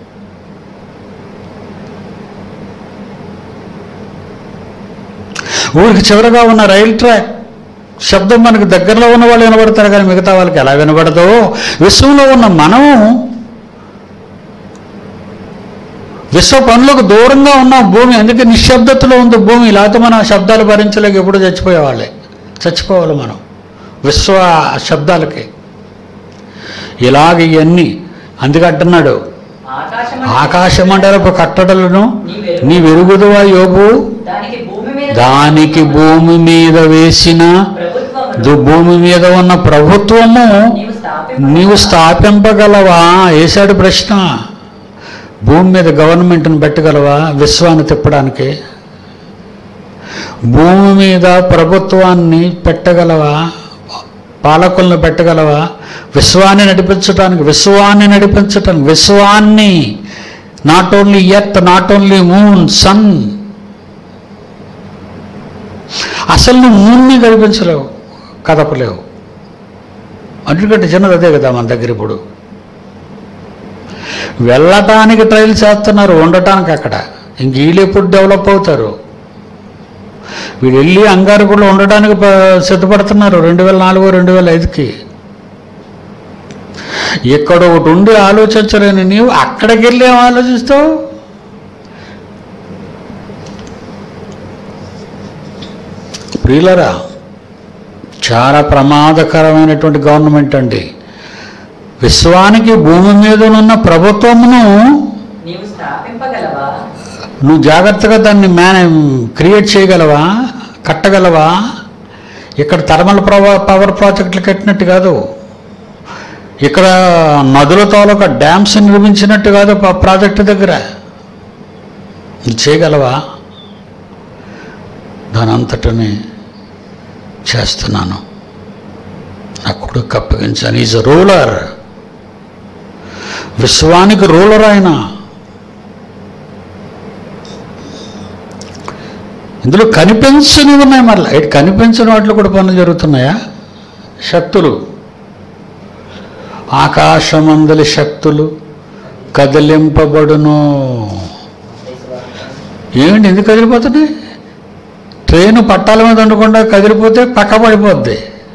ఊరికి చివరగా ఉన్న రైల్ ట్రాక్ శబ్దం మనకు దగ్గరలో ఉన్న వాళ్ళు వినబడతారు కానీ మిగతా వాళ్ళకి ఎలా వినబడదో విశ్వంలో ఉన్న మనం విశ్వ పనులకు దూరంగా ఉన్న భూమి అందుకే నిశ్శబ్దతలో ఉంది భూమి లేకపోతే మనం ఆ శబ్దాలు భరించలేక ఎప్పుడు చచ్చిపోయేవాళ్ళే చచ్చిపోవాలి మనం విశ్వ శబ్దాలకి ఇలాగ ఇవన్నీ అందుకే అంటున్నాడు ఆకాశం ఆకాశమండలపు కట్టడలను నీ వెరుగుదువా యోగు దానికి భూమి మీద దానికి భూమి మీద వేసిన ప్రభుత్వమును దు- భూమి మీద ఉన్న ప్రభుత్వము నీవు స్థాపింప నీవు స్థాపింపగలవా వేశాడు ప్రశ్న భూమి మీద గవర్నమెంట్ని పెట్టగలవా విశ్వాన్ని తిప్పడానికి భూమి మీద ప్రభుత్వాన్ని పెట్టగలవా పాలకులను పెట్టగలవా విశ్వాన్ని నడిపించడానికి విశ్వాన్ని నడిపించటానికి విశ్వాన్ని not only earth not only moon sun అసలు నువ్వు మూన్ని కనిపించలేవు కదపలేవు అన్నిటికంటే చిన్నది అదే కదా మన దగ్గర ఇప్పుడు వెళ్ళటానికి ట్రైల్ చేస్తున్నారు ఉండటానికి అక్కడ ఇంక వీళ్ళు ఎప్పుడు డెవలప్ అవుతారు వీళ్ళు వెళ్ళి అంగారు కూడా ఉండడానికి ప- సిద్ధపడుతున్నారు రెండు వేల నాలుగు రెండు వేల ఐదుకి ఇక్కడ ఒకటి ఉండి ఆలోచించలేని నీవు అక్కడికి వెళ్ళి ఏం ఆలోచిస్తావు ప్రియులరా చాలా ప్రమాదకరమైనటువంటి గవర్నమెంట్ అండి విశ్వానికి భూమి మీద ఉన్న ప్రభుత్వమును నీవు స్థాపింపగలవా నువ్వు జాగ్రత్తగా దాన్ని మేనే క్రియేట్ చేయగలవా కట్టగలవా ఇక్కడ థర్మల్ ప్రవా పవర్ ప్రాజెక్టులు కట్టినట్టు కాదు ఇక్కడ నదుల తాలూకా డ్యామ్స్ నిర్మించినట్టు కాదు ప- ప్రాజెక్టు దగ్గర ఇది చేయగలవా దాని అంతటిని చేస్తున్నాను నా కొడుకు అప్పగించాను ఈజ్ రూలర్ విశ్వానికి రూలర్ ఆయన ఇందులో కనిపించని ఉన్నాయి మరలా ఇటు కనిపించని వాటిలో కూడా పనులు జరుగుతున్నాయా శక్తులు ఆకాశమందలి శక్తులు కదిలింపబడును ఏమిటి ఎందుకు కదిలిపోతున్నాయి ట్రైన్ పట్టాల మీద ఉండకుండా కదిలిపోతే పక్క పడిపోద్ది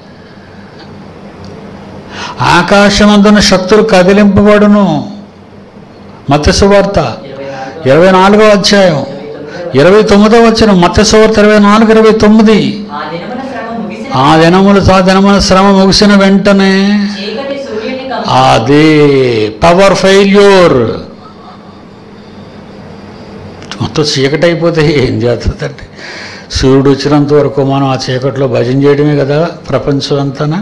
ఆకాశమందున శక్తులు కదిలింపబడును మత్స్యవార్త ఇరవై నాలుగు ఇరవై నాలుగో అధ్యాయం ఇరవై తొమ్మిదవ ఇరవై తొమ్మిదో వచ్చిన మత్స్యవార్త ఇరవై నాలుగు ఇరవై తొమ్మిది ఆ దినమున శ్రమ ముగిసిన ఆ దినములు ఆ దినముల శ్రమ ముగిసిన వెంటనే చీకటి సూర్యుని కమ్ము అదే పవర్ ఫెయిల్యూర్ మొత్తం చీకటి అయిపోతే ఏం చేస్తుందండి సూర్యుడు వచ్చినంత వరకు మనం ఆ చీకట్లో భజన చేయడమే కదా ప్రపంచం అంతానా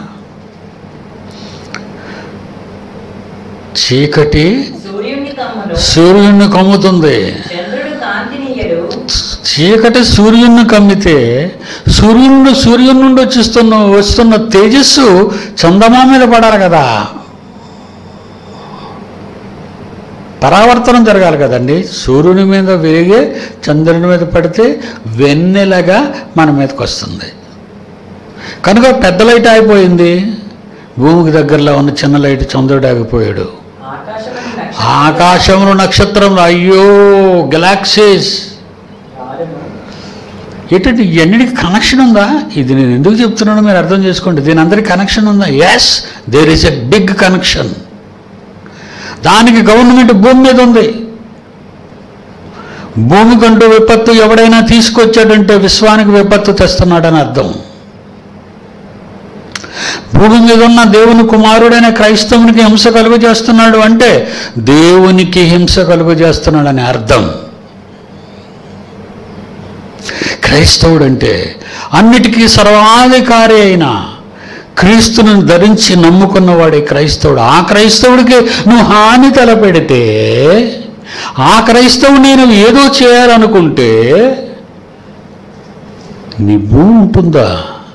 చీకటి సూర్యుని కమ్మును సూర్యుడిని కమ్ముతుంది చంద్రుడు కాంతినీయడు చీకటి సూర్యుడిని కమ్మితే సూర్యుడు సూర్యుని నుండి వచ్చిస్తున్న వస్తున్న తేజస్సు చందమా మీద పడాలి కదా పరావర్తనం జరగాలి కదండి సూర్యుని మీద వెలిగే చంద్రుని మీద పడితే వెన్నెలగా మన మీదకి వస్తుంది కనుక పెద్ద లైట్ అయిపోయింది భూమికి దగ్గరలో ఉన్న చిన్న లైట్ చంద్రుడు ఆగిపోయాడు ఆకాశమని నక్షత్రములు ఆకాశంలో నక్షత్రంలో అయ్యో గెలాక్సీస్ రాలును. ఏంటంటే ఇవన్నిటికి కనెక్షన్ ఉందా ఇది నేను ఎందుకు చెప్తున్నానో మీరు అర్థం చేసుకోండి దీని అందరికి కనెక్షన్ ఉందా yes there is a big connection దానికి గవర్నమెంట్ భూమి మీద ఉంది భూమికంటూ విపత్తు ఎవడైనా తీసుకొచ్చాడంటే విశ్వానికి విపత్తు తెస్తున్నాడని అర్థం భూమి మీద ఉన్న దేవుని కుమారుడైన క్రైస్తవునికి హింస కలుగు చేస్తున్నాడు అంటే దేవునికి హింస కలుగు చేస్తున్నాడని అర్థం క్రైస్తవుడు అంటే అన్నిటికీ సర్వాధికారి అయిన క్రీస్తును ధరించి నమ్ముకున్నవాడే క్రైస్తవుడు ఆ క్రైస్తవుడికి నువ్వు హాని తలపెడితే ఆ క్రైస్తవుని నువ్వు ఏదో చేయాలనుకుంటే నీ భూమి ఉంటుందా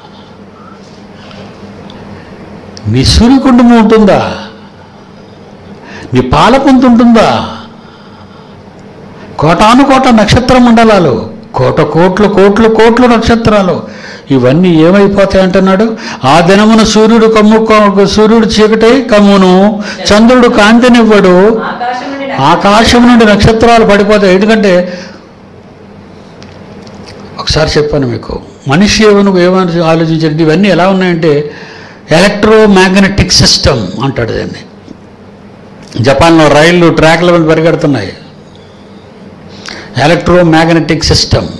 నీ సూర్యకుండం ఉంటుందా నీ పాలపుంత ఉంటుందా కోటాను కోట నక్షత్ర మండలాలు కోట కోట్లు కోట్లు కోట్లు నక్షత్రాలు ఇవన్నీ ఏమైపోతాయి అంటున్నాడు ఆ దినమున సూర్యుడు కమ్ము క- సూర్యుడు చీకటి కమ్మును చంద్రుడు కాంతినివ్వడు ఆకాశం నుండి ఆకాశం నుండి నక్షత్రాలు పడిపోతాయి ఎందుకంటే ఒకసారి చెప్పాను మీకు మనిషి ఏమను ఏమని ఆలోచించండి ఇవన్నీ ఎలా ఉన్నాయంటే ఎలక్ట్రో మ్యాగ్నెటిక్ సిస్టమ్ అంటాడు దాన్ని జపాన్లో రైళ్ళు ట్రాక్ల మీద పరిగెడుతున్నాయి ఎలక్ట్రో మ్యాగ్నెటిక్ సిస్టమ్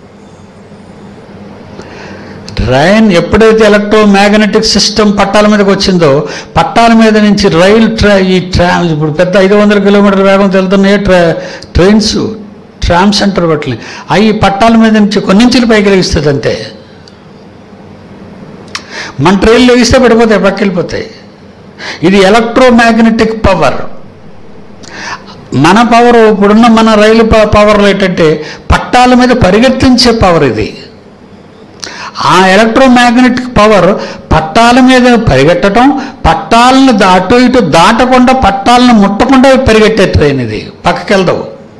ట్రైన్ ఎప్పుడైతే ఎలక్ట్రో మ్యాగ్నెటిక్ సిస్టమ్ పట్టాల మీదకి వచ్చిందో పట్టాల మీద నుంచి రైలు ట్రా ఈ ట్రా ఇప్పుడు పెద్ద ఐదు వందల కిలోమీటర్ల వేగం వెళ్తున్నాయి ట్రా ట్రైన్స్ ట్రామ్ సెంటర్ పట్లని అవి పట్టాల మీద నుంచి కొన్నించులు పైకి లెగిస్తుంది అంతే మన ట్రైన్ లెగిస్తే పడిపోతాయి పక్కకి వెళ్ళిపోతాయి ఇది ఎలక్ట్రో మ్యాగ్నెటిక్ పవర్ మన పవర్ ఇప్పుడున్న మన రైలు ప- పవర్లు ఏంటంటే పట్టాల మీద పరిగెత్తించే పవర్ ఇది ఆ ఎలక్ట్రోమాగ్నెటిక్ పవర్ పట్టాల మీద పరిగెట్టడం పట్టాలను దా- అటు ఇటు దాటకుండా పట్టాలను ముట్టకుండా పరిగెట్టే ట్రైన్ ఇది పక్కకి వెళ్దావు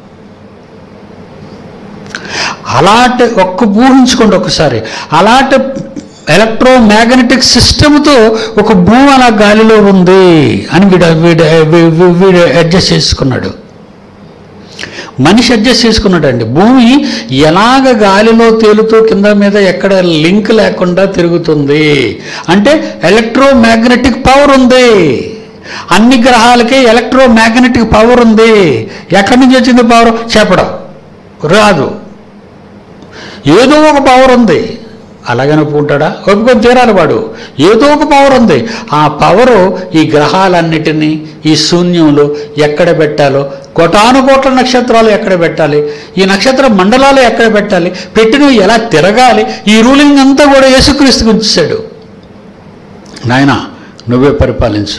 అలాంటి ఒక్క ఊహించుకోండి ఒకసారి అలాంటి ఎలక్ట్రోమాగ్నెటిక్ సిస్టమ్తో ఒక భూమి అలా గాలిలో ఉంది అని వీడు వీడు వీ- వీడు అడ్జస్ట్ చేసుకున్నాడు మనిషి అడ్జస్ట్ చేసుకున్నాడండి భూమి ఎలాగ గాలిలో తేలుతూ కింద మీద ఎక్కడ లింక్ లేకుండా తిరుగుతుంది అంటే ఎలక్ట్రోమాగ్నెటిక్ పవర్ ఉంది అన్ని గ్రహాలకి ఎలక్ట్రోమాగ్నెటిక్ పవర్ ఉంది ఎక్కడి నుంచి వచ్చింది పవర్ చెప్పడం రాదు ఏదో ఒక పవర్ ఉంది అలాగని ఒప్పుకుంటాడా ఒప్పుకొని తీరాలి వాడు ఏదో ఒక పవర్ ఉంది ఆ పవరు ఈ గ్రహాలన్నిటినీ ఈ శూన్యంలో ఎక్కడ పెట్టాలో కోటాను కోట్ల నక్షత్రాలు ఎక్కడ పెట్టాలి ఈ నక్షత్ర మండలాలు ఎక్కడ పెట్టాలి పెట్టినవి ఎలా తిరగాలి ఈ రూలింగ్ అంతా కూడా యేసుక్రీస్తుకు ఉంచాడు నాయన నువ్వే పరిపాలించు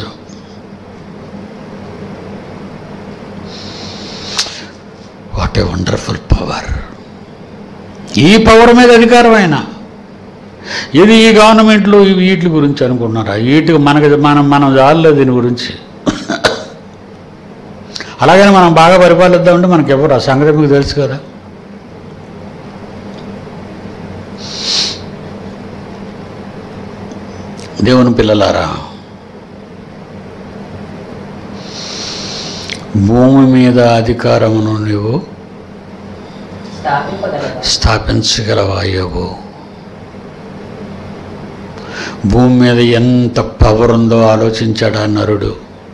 వాట్ ఏ వండర్ఫుల్ పవర్ ఈ పవర్ మీద అధికారం ఆయన ఇది ఈ గవర్నమెంట్లు ఈ వీటి గురించి అనుకుంటున్నారా వీటికి మనకి మనం మనం చాలలేదు దీని గురించి అలాగని మనం బాగా పరిపాలిద్దామంటే మనకి ఎవరు ఆ సంగతి మీకు తెలుసు కదా దేవుని పిల్లలారా భూమి మీద అధికారమును నీవు స్థాపింపగలవా స్థాపించగలవాయవు భూమి మీద ఎంత పవర్ ఉందో ఆలోచించాడు ఆ నరుడు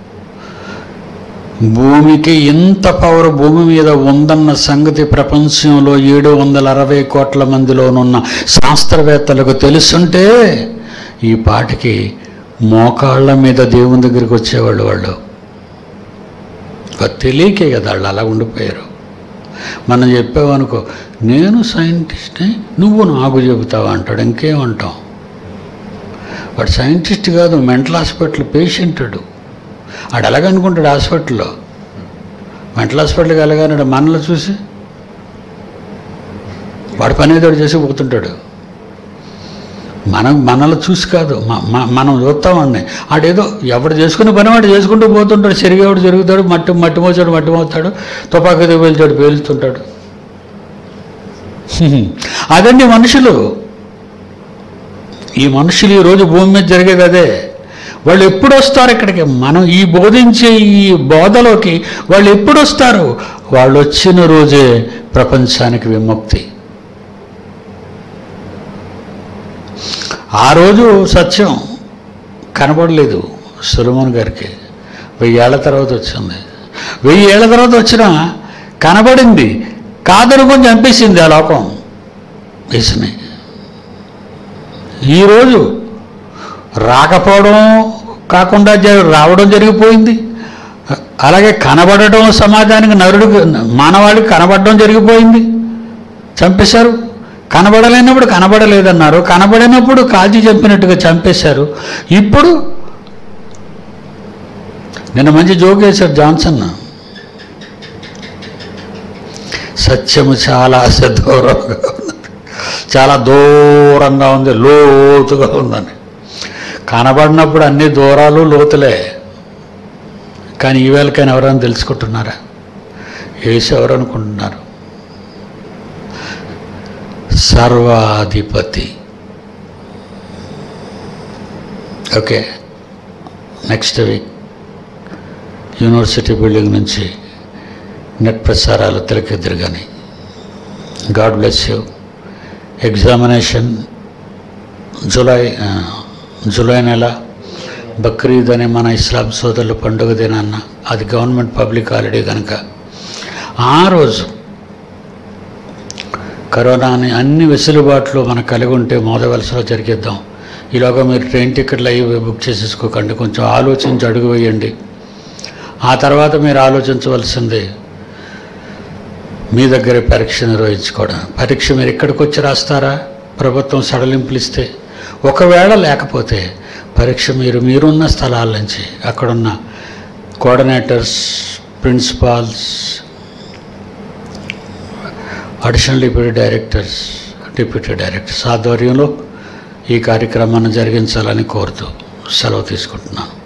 భూమికి ఎంత పవర్ భూమి మీద ఉందన్న సంగతి ప్రపంచంలో ఏడు వందల అరవై కోట్ల మందిలోనున్న శాస్త్రవేత్తలకు తెలుసుంటే ఈ పాటికి మోకాళ్ళ మీద దేవుని దగ్గరికి వచ్చేవాళ్ళు వాళ్ళు తెలియకే కదా వాళ్ళు అలా ఉండిపోయారు మనం చెప్పావనుకో నేను సైంటిస్ట్ని నువ్వు నాకు చెబుతావా అంటాడు ఇంకేమంటాం వాడు సైంటిస్ట్ కాదు మెంటల్ హాస్పిటల్ పేషెంట్ వాడు ఆడు ఎలాగనుకుంటాడు హాస్పిటల్లో మెంటల్ హాస్పిటల్కి వెళ్ళగానే మనలో చూసి వాడు పని ఏదో ఒకటి చేసి పోతుంటాడు మనం మనల్ని చూసి కాదు మ- మ- మనం చూస్తామండి ఆడేదో ఎవడు చేసుకునే పని వాడు చేసుకుంటూ పోతుంటాడు చెరిగేవాడు జరుగుతాడు మట్టి మట్టి మోచాడు మట్టి మోస్తాడు తుపాకీతో పేల్చాడు పేలుతుంటాడు హ్మ్. అదండి మనుషులు ఈ మనుషులు ఈరోజు భూమి మీద జరిగేది అదే వాళ్ళు ఎప్పుడు వస్తారు ఇక్కడికి మనం ఈ బోధించే ఈ బోధలోకి వాళ్ళు ఎప్పుడు వస్తారు వాళ్ళు వచ్చిన రోజే ప్రపంచానికి విముక్తి ఆ రోజు సత్యం కనబడలేదు సులమన్ గారికి వెయ్యి ఏళ్ల తర్వాత వచ్చింది వెయ్యి ఏళ్ల తర్వాత వచ్చినా కనబడింది కాదనుకొని చంపేసింది ఆ లోకం వేసుని ఈరోజు రాకపోవడం కాకుండా జ- రావడం జరిగిపోయింది అలాగే కనబడటం సమాజానికి నరుడు మానవాళికి కనబడడం జరిగిపోయింది చంపేశారు కనబడలేనప్పుడు కనబడలేదన్నారు కనబడినప్పుడు కాజీ చంపినట్టుగా చంపేశారు ఇప్పుడు నిన్న మంచి జోక్ వేశారు జాన్సన్ సత్యము చాలా దూరంగా ఉన్నది చాలా దూరంగా ఉంది లోతుగా ఉందని కనబడినప్పుడు అన్ని దూరాలు లోతులే కానీ ఈవేళకైనా ఎవరైనా తెలుసుకుంటున్నారా ఏసు ఎవరు అనుకుంటున్నారు సర్వాధిపతి okay next week university building నుంచి నెట్ ప్రసారాలు తిలకెద్దరు కానీ God bless you examination July ఆ, జూలై నెల బక్రీద్ అనే మన ఇస్లాం సోదరుల పండుగ దినాన్న అది గవర్నమెంట్ పబ్లిక్ హాలిడే కనుక ఆ రోజు కరోనాని అన్ని వెసులుబాట్లు మనకు కలిగి ఉంటే మోదవలసలో జరిగిద్దాం ఈలోగా మీరు ట్రైన్ టికెట్లు అవి బుక్ చేసేసుకోకండి కొంచెం ఆలోచించి అడుగు వేయండి ఆ తర్వాత మీరు ఆలోచించవలసింది మీ దగ్గరే పరీక్ష నిర్వహించుకోవడం పరీక్ష మీరు ఇక్కడికి వచ్చి రాస్తారా ప్రభుత్వం సడలింపులు ఇస్తే ఒకవేళ లేకపోతే పరీక్ష మీరు మీరున్న స్థలాల నుంచి అక్కడున్న coordinators principals additional deputy directors deputy directors ఆధ్వర్యంలో ఈ కార్యక్రమాన్ని జరిగించాలని కోరుతూ సెలవు తీసుకుంటున్నాను